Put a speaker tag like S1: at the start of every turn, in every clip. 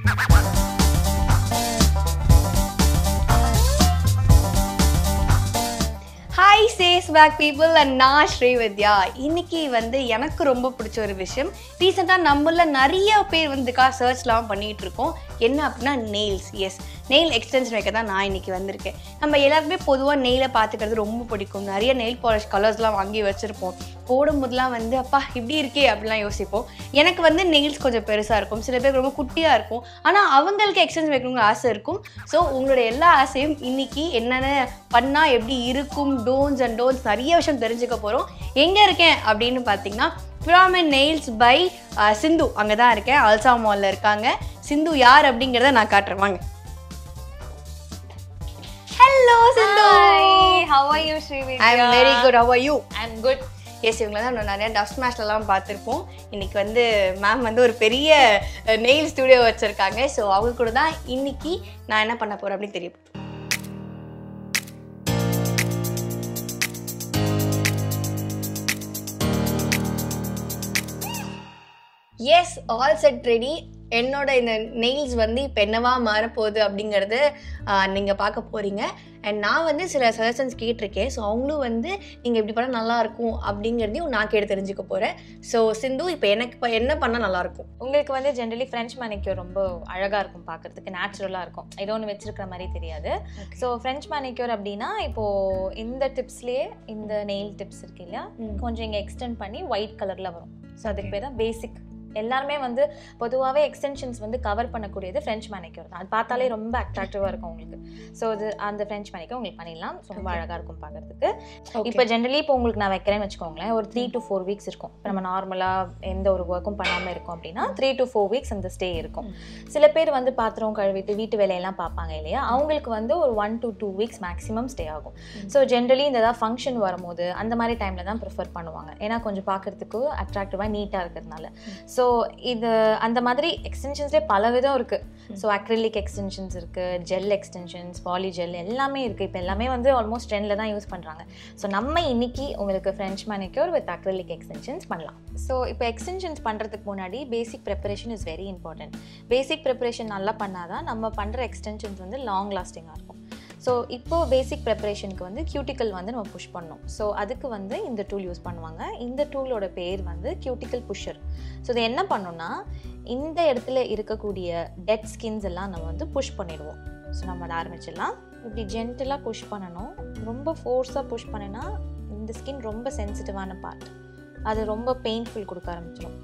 S1: Hi சேஸ் back people and நான் ஸ்ரீவித்யா இன்னைக்கு வந்து எனக்கு ரொம்ப பிடிச்ச ஒரு விஷயம் ரீசெண்டாக நம்மள நிறைய பேர் வந்துக்கா சர்ச்லாம் பண்ணிட்டு இருக்கோம் என்ன அப்படின்னா நெயில்ஸ் எஸ் நெயில் எக்ஸ்டென்ஷன் வைக்க தான் நான் இன்னைக்கு வந்திருக்கேன் நம்ம எல்லாருமே பொதுவாக நெயிலை பார்த்துக்கிறது ரொம்ப பிடிக்கும் நிறைய நெயில் பாலிஷ் கலர்ஸ்லாம் வாங்கி வச்சுருப்போம் போடும்போதெல்லாம் வந்து அப்பா இப்படி இருக்கே அப்படிலாம் யோசிப்போம் எனக்கு வந்து நெயில்ஸ் கொஞ்சம் பெருசாக இருக்கும் சில பேர் ரொம்ப குட்டியாக இருக்கும் ஆனால் அவங்களுக்கு எக்ஸ்டென்ஷன் வைக்கணுங்கிற ஆசை இருக்கும் ஸோ உங்களோட எல்லா ஆசையும் இன்னைக்கு என்னென்ன பண்ணால் எப்படி இருக்கும் டோன்ஸ் அண்ட் டோன்ஸ் நிறைய விஷயம் தெரிஞ்சுக்க போகிறோம் எங்கே இருக்கேன் அப்படின்னு பார்த்தீங்கன்னா பிராமன் நெயில்ஸ் பை சிந்து அங்கே தான் இருக்கேன் அல்சா மாலில் இருக்காங்க சிந்து யார் அப்படிங்கிறத நான் காட்டுறேன் வாங்க hello Sindhu
S2: Hi, how are you, Srividya?
S1: I am very good how you
S2: I'm good.
S1: Yes இவங்கள தான் நான் நிறைய டஸ்ட் மேஷ்லலாம் பார்த்துருப்போம் இன்னைக்கு வந்து மேம் வந்து ஒரு பெரிய நெயில் ஸ்டுடியோ வச்சுருக்காங்க ஸோ அவங்க கூட தான் இன்னைக்கு நான் என்ன பண்ண போகிறேன் அப்படின்னு தெரியும் எஸ் ஆல் செட் ரெடி என்னோட இந்த நெயில்ஸ் வந்து இப்போ என்னவா மாறப்போகுது அப்படிங்கிறது நீங்கள் பார்க்க போகிறீங்க அண்ட் நான் வந்து சில சஜஷன்ஸ் கேட்டிருக்கேன் ஸோ அவங்களும் வந்து நீங்கள் இப்படி பண்ணால் நல்லா இருக்கும் அப்படிங்கிறதையும் நான் கேட்டு தெரிஞ்சுக்க போகிறேன் ஸோ சிந்து இப்போ எனக்கு இப்போ என்ன பண்ணால் நல்லாயிருக்கும்
S2: உங்களுக்கு வந்து ஜென்ரலி ஃப்ரெஞ்ச் மேனிக்யூர் ரொம்ப அழகா இருக்கும் பார்க்கறதுக்கு நேச்சுரலாக இருக்கும் ஏதோ ஒன்று வச்சிருக்கிற மாதிரி தெரியாது ஸோ ஃப்ரெஞ்ச் மேனிக்யூர் அப்படின்னா இப்போ இந்த டிப்ஸ்லேயே இந்த நெயில் டிப்ஸ் இருக்கு இல்லையா
S1: ம்.
S2: கொஞ்சம் இங்கே எக்ஸ்டெண்ட் பண்ணி ஒயிட் கலர்ல வரும் ஸோ அதுக்கு பேர் தான் பேசிக் எல்லாருமே வந்து பொதுவாகவே எக்ஸ்டென்ஷன்ஸ் வந்து கவர் பண்ணக்கூடியது ஃப்ரெஞ்ச் மேனிக்யூர் தான் அது பார்த்தாலே ரொம்ப அட்ராக்டிவாக இருக்கும் உங்களுக்கு ஸோ அது அந்த ஃப்ரெஞ்ச் மேனிக்யூர் உங்களுக்கு பண்ணிடலாம் ரொம்ப
S1: Okay.
S2: அழகாக இருக்கும் பார்க்கறதுக்கு
S1: இப்போ
S2: இப்போ ஜென்ரலி இப்போ உங்களுக்கு நான் வைக்கிறேன்னு வச்சுக்கோங்களேன் ஒரு த்ரீ டு ஃபோர் வீக்ஸ் இருக்கும் இப்போ நம்ம நார்மலாக எந்த ஒரு ஒர்க்கும் பண்ணாமல் இருக்கோம் அப்படின்னா த்ரீ டு ஃபோர் வீக்ஸ் அந்த ஸ்டே இருக்கும் சில பேர் வந்து பாத்திரம் கழுவிட்டு வீட்டு வேலையெல்லாம் பார்ப்பாங்க இல்லையா அவங்களுக்கு வந்து ஒரு one to two weeks maximum stay ஆகும் ஸோ ஜென்ரலி இந்த ஏதாவது ஃபங்க்ஷன் வரும்போது அந்த மாதிரி டைமில் தான் ப்ரிஃபர் பண்ணுவாங்க ஏன்னா கொஞ்சம் பார்க்கறதுக்கு அட்ராக்டிவாக நீட்டாக இருக்கிறதுனால ஸோ இது அந்த மாதிரி எக்ஸ்டென்ஷன்ஸ்லேயே பல விதம் இருக்குது ஸோ அக்ரிலிக் எக்ஸ்டென்ஷன்ஸ் இருக்குது ஜெல் எக்ஸ்டென்ஷன்ஸ் பாலி ஜெல் எல்லாமே இருக்குது இப்போ எல்லாமே வந்து ஆல்மோஸ்ட் ட்ரெண்டில் தான் யூஸ் பண்ணுறாங்க ஸோ நம்ம இன்னைக்கு உங்களுக்கு French manicure with acrylic extensions பண்ணலாம் ஸோ இப்போ எக்ஸ்டென்ஷன்ஸ் பண்ணுறதுக்கு முன்னாடி basic preparation is very important basic preparation நல்லா பண்ணாதான் நம்ம பண்ணுற எக்ஸ்டென்ஷன்ஸ் வந்து லாங் லாஸ்டிங்காக இருக்கும் ஸோ இப்போ பேசிக் ப்ரிப்பரேஷனுக்கு வந்து கியூட்டிக்கல் வந்து நம்ம புஷ் பண்ணோம் ஸோ அதுக்கு வந்து இந்த டூல் யூஸ் பண்ணுவாங்க இந்த டூலோட பேர் வந்து கியூட்டிக்கல் புஷர் ஸோ இது என்ன பண்ணோம்னா இந்த இடத்துல இருக்கக்கூடிய டெட் ஸ்கின்ஸ் எல்லாம் நம்ம வந்து புஷ் பண்ணிடுவோம் ஸோ நம்ம அதை ஆரம்பிச்சிடலாம் இப்படி ஜென்டலாக புஷ் பண்ணணும் ரொம்ப ஃபோர்ஸாக புஷ் பண்ணினா இந்த ஸ்கின் ரொம்ப சென்சிட்டிவான பார்ட் அது ரொம்ப பெயின்ஃபுல் கொடுக்க ஆரம்பிச்சிடும்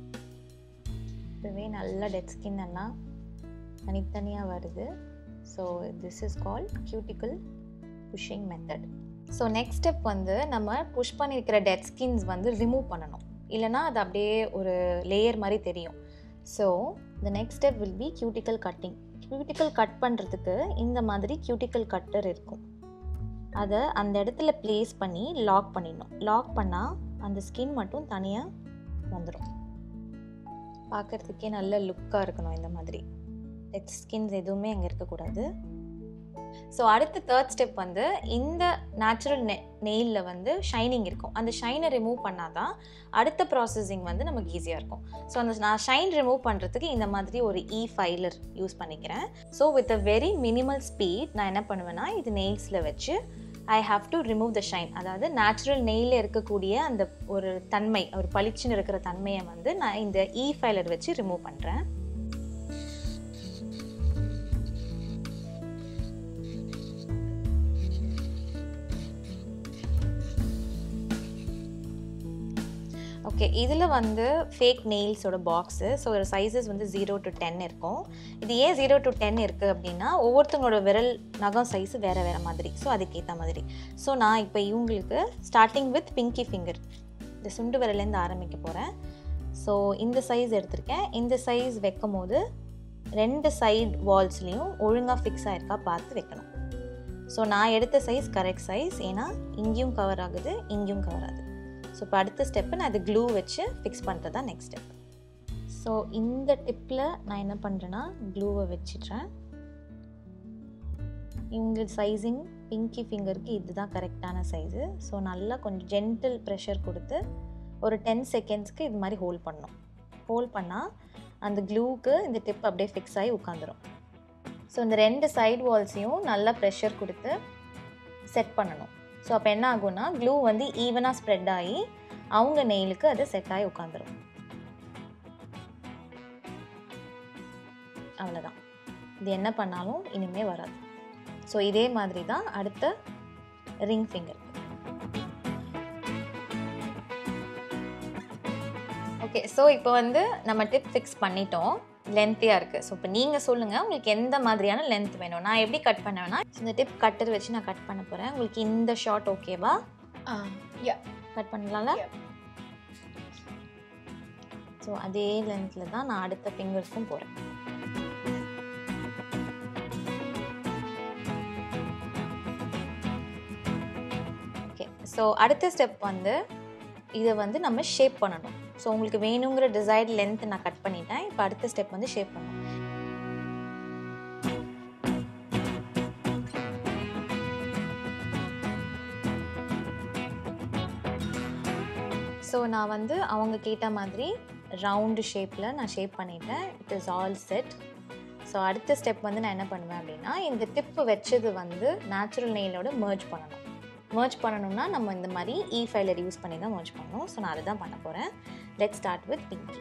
S2: இதுவே நல்ல டெட் ஸ்கின் எல்லாம் தனித்தனியாக வருது so this is call cuticle pushing method so next step வந்து நம்ம புஷ் பண்ணியிருக்கிற டெட் ஸ்கின்ஸ் வந்து ரிமூவ் பண்ணணும் இல்லைனா அது அப்படியே ஒரு லேயர் மாதிரி தெரியும் so the next step will be cuticle cutting cuticle cut பண்ணுறதுக்கு இந்த மாதிரி கியூட்டிக்கல் கட்டர் இருக்கும் அதை அந்த இடத்துல ப்ளேஸ் பண்ணி லாக் பண்ணிடணும் லாக் பண்ணால் அந்த ஸ்கின் மட்டும் தனியாக வந்துடும் பார்க்குறதுக்கே நல்ல லுக்காக இருக்கணும் இந்த மாதிரி டெட் ஸ்கின்ஸ் எதுவுமே அங்கே இருக்கக்கூடாது ஸோ அடுத்த தேர்ட் ஸ்டெப் வந்து இந்த நேச்சுரல் நெ நெயிலில் வந்து ஷைனிங் இருக்கும் அந்த ஷைனை ரிமூவ் பண்ணால் தான் அடுத்த ப்ராசஸிங் வந்து நமக்கு ஈஸியாக இருக்கும் ஸோ அந்த நான் ஷைன் ரிமூவ் பண்ணுறதுக்கு இந்த மாதிரி ஒரு இ ஃபைலர் யூஸ் பண்ணிக்கிறேன் so with a very minimal speed நான் என்ன பண்ணுவேன்னா இது நெயில்ஸில் வச்சு I have to remove the shine அதாவது நேச்சுரல் நெயிலில் இருக்கக்கூடிய அந்த ஒரு தன்மை ஒரு பளிச்சுன்னு இருக்கிற தன்மையை வந்து நான் இந்த இ ஃபைலர் வச்சு ரிமூவ் பண்ணுறேன் ஓகே இதில் வந்து ஃபேக் நெயில்ஸோட பாக்ஸு ஸோ ஒரு சைஸஸ் வந்து ஜீரோ டு டென் இருக்கும் இது ஏன் ஜீரோ டு டென் இருக்குது அப்படின்னா ஒவ்வொருத்தவங்களோட விரல் நகம் சைஸ் வேறு வேறு மாதிரி ஸோ அதுக்கேற்ற மாதிரி ஸோ நான் இப்போ இவங்களுக்கு ஸ்டார்டிங் வித் பிங்கி ஃபிங்கர் இந்த சுண்டு விரலேருந்து ஆரம்பிக்க போகிறேன் ஸோ இந்த சைஸ் எடுத்திருக்கேன் இந்த சைஸ் வைக்கும் போது ரெண்டு சைடு வால்ஸ்லேயும் ஒழுங்காக ஃபிக்ஸ் ஆயிருக்கா பார்த்து வைக்கணும் ஸோ நான் எடுத்த சைஸ் கரெக்ட் சைஸ் ஏன்னா இங்கேயும் கவர் ஆகுது இங்கேயும் கவர் ஆகுது ஸோ இப்போ அடுத்த ஸ்டெப்பு நான் இது க்ளூ வச்சு ஃபிக்ஸ் பண்ணுறது தான் நெக்ஸ்ட் ஸ்டெப் ஸோ இந்த டிப்பில் நான் என்ன பண்ணுறேன்னா க்ளூவை வச்சிடுறேன் இவங்க சைஸிங் பிங்கி ஃபிங்கருக்கு இதுதான் கரெக்டான சைஸு ஸோ நல்லா கொஞ்சம் ஜென்டில் ப்ரெஷர் கொடுத்து ஒரு டென் செகண்ட்ஸ்க்கு இது மாதிரி ஹோல்ட் பண்ணணும் ஹோல்ட் பண்ணால் அந்த க்ளூக்கு இந்த டிப் அப்படியே ஃபிக்ஸ் ஆகி உட்காந்துரும் ஸோ இந்த ரெண்டு சைடு வால்ஸையும் நல்லா ப்ரெஷர் கொடுத்து செட் பண்ணணும் ஸோ அப்போ என்ன ஆகும்னா க்ளூ வந்து ஈவனாக ஸ்ப்ரெட் ஆகி அவங்க நெயிலுக்கு அது செட் ஆகி உட்காந்துரும் அவ்வளோதான் இது என்ன பண்ணாலும் இனிமே வராது ஸோ இதே மாதிரி தான் அடுத்த ரிங் ஃபிங்கர் ஓகே ஸோ இப்போ வந்து நம்ம டிப் ஃபிக்ஸ் பண்ணிட்டோம் லென்த்தியாக இருக்குது ஸோ இப்போ நீங்கள் சொல்லுங்கள் உங்களுக்கு எந்த மாதிரியான லென்த் வேணும் நான் எப்படி கட் பண்ணுவேன்னா இந்த டிப் கட்டர் வச்சு நான் கட் பண்ண போகிறேன் உங்களுக்கு இந்த ஷார்ட் ஓகேவா
S1: யா
S2: கட் பண்ணலாம்ல
S1: Yep.
S2: ஸோ அதே லென்த்தில் தான் நான் அடுத்த ஃபிங்கர்ஸ்க்கும் போகிறேன் ஓகே ஸோ அடுத்த ஸ்டெப் வந்து இதை வந்து நம்ம ஷேப் பண்ணணும் ஸோ உங்களுக்கு வேணுங்கிற டிசைட் லென்த் நான் கட் பண்ணிட்டேன் இப்போ அடுத்த ஸ்டெப் வந்து ஷேப் பண்ணணும் ஸோ நான் வந்து அவங்க கேட்ட மாதிரி ரவுண்டு ஷேப்பில் நான் ஷேப் பண்ணிட்டேன் it is all set so அடுத்த ஸ்டெப் வந்து நான் என்ன பண்ணுவேன் அப்படின்னா இந்த டிப்பு வச்சது வந்து நேச்சுரல் நெயிலோட merge பண்ணணும் merge பண்ணணும்னா நம்ம இந்த மாதிரி இ ஃபைலர் யூஸ் பண்ணி தான் merge பண்ணணும் ஸோ நான் அதை தான் பண்ண போகிறேன் லெட் ஸ்டார்ட் வித் பிங்கி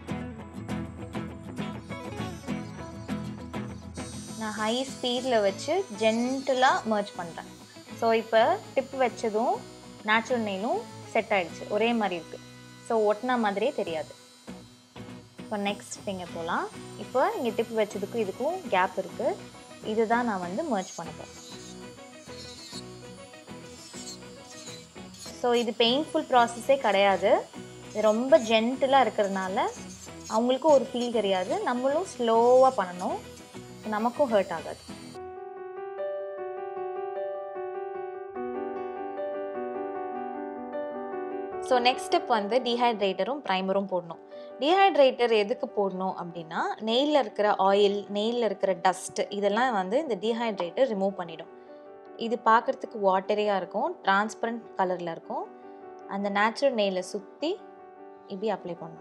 S2: நான் ஹை ஸ்பீடில் வச்சு ஜென்டலாக merge பண்ணுறேன் ஸோ இப்போ டிப் வச்சதும் நேச்சுரல் நெயிலும் செட் ஆயிடுச்சு ஒரே மாதிரி இருக்குது ஸோ ஒட்டினா மாதிரியே தெரியாது இப்போ நெக்ஸ்ட் ஃபிங்கர் போகலாம் இப்போ இங்கே டிப் வச்சதுக்கும் இதுக்கும் கேப் இருக்குது இதுதான் நான் வந்து merge பண்ண போகிறேன் ஸோ இது பெயின்ஃபுல் ப்ராசஸே கிடையாது இது ரொம்ப ஜென்டிலாக இருக்கிறதுனால அவங்களுக்கும் ஒரு ஃபீல் தெரியாது நம்மளும் ஸ்லோவாக பண்ணணும் நமக்கும் ஹர்ட் ஆகாது ஸோ நெக்ஸ்ட் ஸ்டெப் வந்து டீஹைட்ரேட்டரும் ப்ரைமரும் போடணும் டீஹைட்ரேட்டர் எதுக்கு போடணும் அப்படின்னா நெயிலில் இருக்கிற ஆயில் நெயிலில் இருக்கிற டஸ்ட் இதெல்லாம் வந்து இந்த டீஹைட்ரேட்டர் ரிமூவ் பண்ணிடும் இது பார்க்குறதுக்கு வாட்டரியாக இருக்கும் டிரான்ஸ்பரண்ட் கலரில் இருக்கும் அந்த நேச்சுரல் நெயிலை சுற்றி இப்படி அப்ளை பண்ணணும்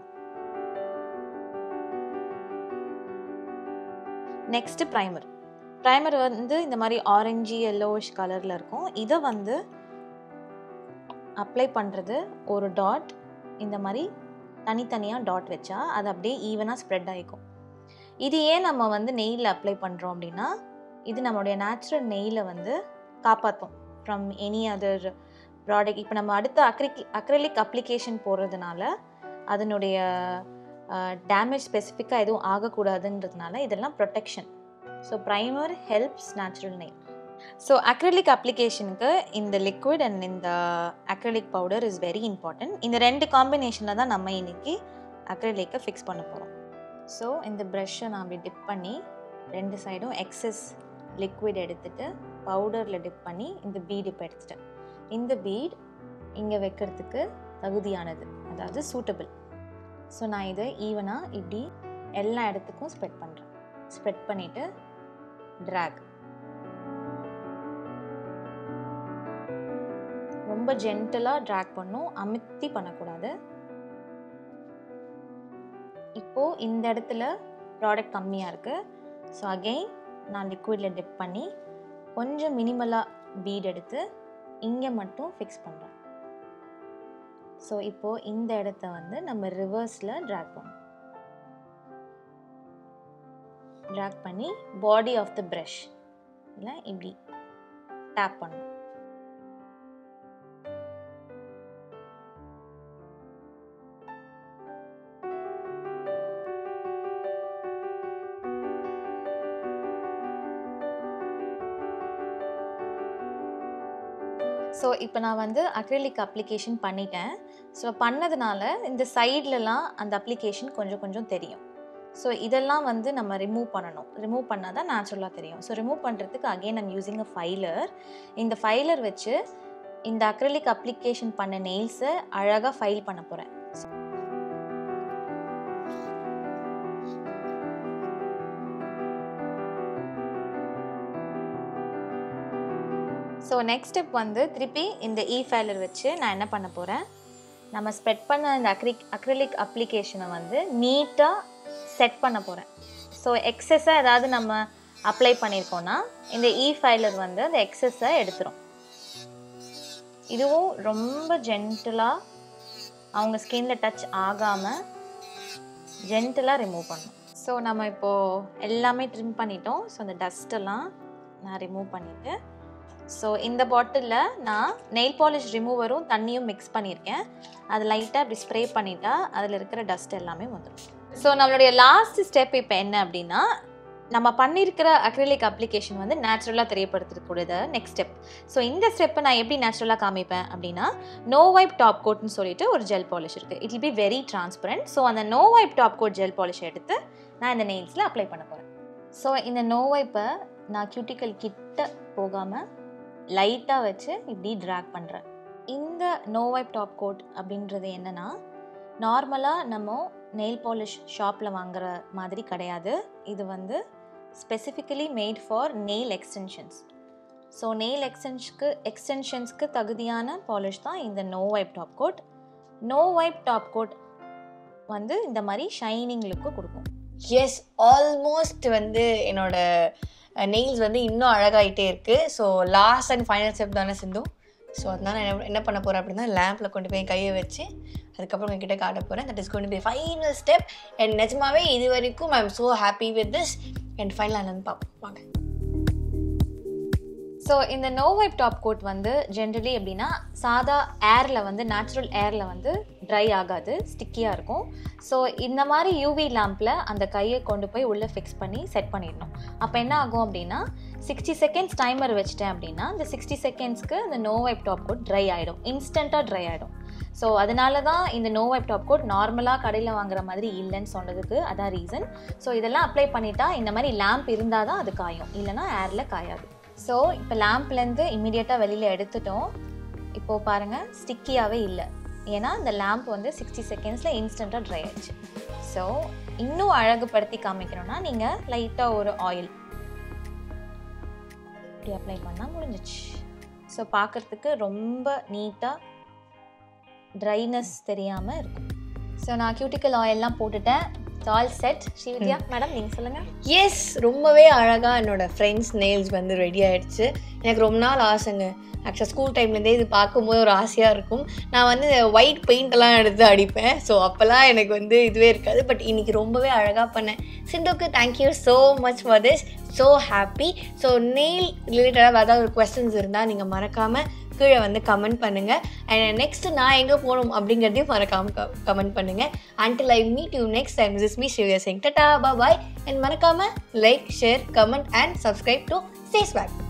S2: நெக்ஸ்ட்டு ப்ரைமர் ப்ரைமர் வந்து இந்த மாதிரி ஆரஞ்சு எல்லோஷ் கலரில் இருக்கும் இதை வந்து அப்ளை பண்ணுறது ஒரு டாட் இந்த மாதிரி தனித்தனியாக டாட் வச்சா அது அப்படியே ஈவனாக ஸ்ப்ரெட் ஆகிக்கும் இது ஏன் நம்ம வந்து நெயிலில் அப்ளை பண்ணுறோம் அப்படின்னா இது நம்மளுடைய நேச்சுரல் நெயிலை வந்து காப்பாற்றும் ஃப்ரம் எனி அதர் ப்ராடக்ட் இப்போ நம்ம அடுத்த அக்ரிக் அக்ரலிக் அப்ளிகேஷன் போடுறதுனால அதனுடைய டேமேஜ் ஸ்பெசிஃபிக்காக எதுவும் ஆகக்கூடாதுன்றதுனால இதெல்லாம் protection so primer helps natural nail so acrylic அப்ளிகேஷனுக்கு இந்த லிக்விட் அண்ட் இந்த acrylic powder is very important இந்த ரெண்டு காம்பினேஷனில் தான் நம்ம இன்னைக்கு அக்ரலிக்கை ஃபிக்ஸ் பண்ண போகிறோம் ஸோ இந்த ப்ரஷ்ஷை நான் அப்படி டிப் பண்ணி ரெண்டு சைடும் எக்ஸஸ் லிக்விட் எடுத்துட்டு பவுடரில் டிப் பண்ணி இந்த பீட் இப்போ எடுத்துட்டேன் இந்த பீட் இங்கே வைக்கிறதுக்கு தகுதியானது அதாவது சூட்டபிள் ஸோ நான் இதை ஈவனாக இப்படி எல்லா இடத்துக்கும் ஸ்ப்ரெட் பண்ணுறேன் ஸ்ப்ரெட் பண்ணிவிட்டு ட்ராக் ரொம்ப ஜென்டலாக ட்ராக் பண்ணும் அமுத்தி பண்ணக்கூடாது இப்போது இந்த இடத்துல ப்ராடக்ட் கம்மியாக இருக்குது ஸோ அகெயின் நான் லிக்விடில் டிப் பண்ணி கொஞ்சம் மினிமலாக பீட் எடுத்து இங்கே மட்டும் ஃபிக்ஸ் பண்ணுறேன் ஸோ இப்போது இந்த இடத்த வந்து நம்ம ரிவர்ஸில் ட்ராக் பண்ணணும் ட்ராக் பண்ணி பாடி ஆஃப் த ப்ரஷ் இல்லை இப்படி டேப் பண்ணணும் ஸோ இப்போ நான் வந்து அக்ரிலிக் அப்ளிகேஷன் பண்ணிட்டேன் ஸோ பண்ணதுனால இந்த சைட்லலாம் அந்த அப்ளிகேஷன் கொஞ்சம் கொஞ்சம் தெரியும் ஸோ இதெல்லாம் வந்து நம்ம ரிமூவ் பண்ணணும் ரிமூவ் பண்ணால் தான் நேச்சுரலாக தெரியும் ஸோ ரிமூவ் பண்ணுறதுக்கு again I'm using a filer இந்த ஃபைலர் வச்சு இந்த அக்ரிலிக் அப்ளிகேஷன் பண்ண நெயில்ஸை அழகாக ஃபைல் பண்ண போகிறேன் ஸோ நெக்ஸ்ட் ஸ்டெப் வந்து திருப்பி இந்த இ ஃபைலர் வச்சு நான் என்ன பண்ண போகிறேன் நம்ம ஸ்ப்ரெட் பண்ண இந்த அக்ரிக் அக்ரிலிக் அப்ளிகேஷனை வந்து நீட்டாக செட் பண்ண போகிறேன் ஸோ எக்ஸஸாக ஏதாவது நம்ம அப்ளை பண்ணியிருக்கோன்னா இந்த இ ஃபைலர் வந்து அந்த எக்ஸஸை எடுத்துரும் இதுவும் ரொம்ப ஜென்டிலாக அவங்க ஸ்கின்ல டச் ஆகாமல் ஜென்டிலாக ரிமூவ் பண்ணும் ஸோ நம்ம இப்போது எல்லாமே ட்ரிம் பண்ணிட்டோம் ஸோ அந்த டஸ்ட்டெல்லாம் நான் ரிமூவ் பண்ணிவிட்டு ஸோ இந்த பாட்டிலில் நான் நெயில் பாலிஷ் ரிமூவரும் தண்ணியும் மிக்ஸ் பண்ணியிருக்கேன் அது லைட்டாக இப்படி ஸ்ப்ரே பண்ணிட்டா அதில் இருக்கிற டஸ்ட் எல்லாமே வந்துடும் ஸோ நம்மளுடைய லாஸ்ட் ஸ்டெப் இப்போ என்ன அப்படின்னா நம்ம பண்ணியிருக்கிற அக்ரிலிக் அப்ளிகேஷன் வந்து நேச்சுரலாக தெரியப்படுத்தக்கூடியது நெக்ஸ்ட் ஸ்டெப் ஸோ இந்த ஸ்டெப்பை நான் எப்படி நேச்சுரலாக காமிப்பேன் அப்படின்னா நோ வைப் டாப் கோட்னு சொல்லிட்டு ஒரு ஜெல் பாலிஷ் இருக்குது it will be very transparent so அந்த no wipe top coat gel polish எடுத்து நான் இந்த நெயில்ஸில் அப்ளை பண்ண போகிறேன் ஸோ இந்த நோ வைப்பை நான் கியூட்டிக்கல் கிட்ட போகாமல் லைட்டாக வச்சு இப்படி ட்ராக் பண்ணுறேன் இந்த நோ வைப் டாப் கோட் அப்படின்றது என்னென்னா நார்மலாக நம்ம நெயில் பாலிஷ் ஷாப்பில் வாங்குற மாதிரி கிடையாது இது வந்து specifically made for nail extensions so nail எக்ஸ்டென்ஷ்க்கு எக்ஸ்டென்ஷன்ஸ்க்கு தகுதியான பாலிஷ் தான் இந்த no wipe top coat no wipe top coat வந்து இந்த மாதிரி ஷைனிங் லுக்கு கொடுக்கும்
S1: எஸ் ஆல்மோஸ்ட் வந்து என்னோட நெயில்ஸ் வந்து இன்னும் அழகாயிட்டே இருக்குது so last and final step தானே சிந்து ஸோ அதனால நான் என்ன- என்ன பண்ண போகிறேன் அப்படின்னா லேம்பில் கொண்டு போய் கையை வச்சு அதுக்கப்புறம் உங்ககிட்ட காட்ட போகிறேன் தட் இஸ் கொண்டு போய் ஃபைனல் ஸ்டெப் அண்ட் நிஜமாவே இது வரைக்கும் I am so happy with this and final வந்து பார்ப்போம் வாங்க
S2: ஸோ இந்த நோ வைப் டாப் கோட் வந்து ஜென்ரலி எப்படின்னா சாதா ஏரில் வந்து நேச்சுரல் ஏரில் வந்து ட்ரை ஆகாது ஸ்டிக்கியாக இருக்கும் ஸோ இந்த மாதிரி யூவி லேம்பில் அந்த கையை கொண்டு போய் உள்ளே ஃபிக்ஸ் பண்ணி செட் பண்ணிடணும் அப்போ என்ன ஆகும் அப்படின்னா சிக்ஸ்டி செகண்ட்ஸ் டைமர் வச்சிட்டேன் அப்படின்னா இந்த சிக்ஸ்டி செகண்ட்ஸ்க்கு இந்த no wipe top coat dry ஆகிடும் இன்ஸ்டண்ட்டாக ட்ரை ஆகிடும் ஸோ அதனால தான் இந்த நோ வைப் டாப் கோட் நார்மலாக கடையில் வாங்குற மாதிரி இல்லைன்னு சொன்னதுக்கு அதான் ரீசன் ஸோ இதெல்லாம் அப்ளை பண்ணிட்டா இந்த மாதிரி லேம்ப் இருந்தால் தான் அது காயும் இல்லைன்னா ஏரில் காயாது ஸோ இப்போ லேம்ப்லேருந்து இமீடியட்டாக வெளியில் எடுத்துட்டோம் இப்போது பாருங்கள் ஸ்டிக்கியாகவே இல்லை ஏன்னா இந்த லேம்ப் வந்து சிக்ஸ்டி செகண்ட்ஸில் இன்ஸ்டண்ட்டாக ட்ரை ஆயிடுச்சு ஸோ இன்னும் அழகுபடுத்தி காமிக்கணும்னா நீங்கள் லைட்டாக ஒரு ஆயில் இப்படி அப்ளை பண்ணால் முடிஞ்சிச்சு ஸோ பார்க்குறதுக்கு ரொம்ப நீட்டாக ட்ரைனஸ் தெரியாமல் இருக்கும் ஸோ நான் கியூட்டிக்கல் ஆயிலெலாம் போட்டுட்டேன் ஆல் செட் ஸ்ரீவித்யா மேடம் நீங்கள் சொல்லுங்கள்
S1: எஸ் ரொம்பவே அழகாக என்னோட ஃப்ரெண்ட்ஸ் நெயில்ஸ் வந்து ரெடி ஆயிடுச்சு எனக்கு ரொம்ப நாள் ஆசைங்க ஆக்சுவலாக ஸ்கூல் டைம்லேருந்தே இது பார்க்கும்போது ஒரு ஆசையாக இருக்கும் நான் வந்து ஒயிட் பெயிண்டெல்லாம் எடுத்து அடிப்பேன் ஸோ அப்போல்லாம் எனக்கு வந்து இதுவே இருக்காது பட் இன்னைக்கு ரொம்பவே அழகாக பண்ணேன் சிந்துக்கு thank you so much for this so happy so nail ரிலேட்டடாக ஏதாவது ஒரு கொஸ்டின்ஸ் இருந்தால் நீங்கள் மறக்காமல் கீழே வந்து கமெண்ட் பண்ணுங்கள் அண்ட் நெக்ஸ்ட் நான் எங்கே போகணும் அப்படிங்கிறதையும் மறக்காமல் கமெண்ட் பண்ணுங்கள் until I meet you next time this is me Shivya saying tata bye bye and மறக்காம like share comment and subscribe to Stays Back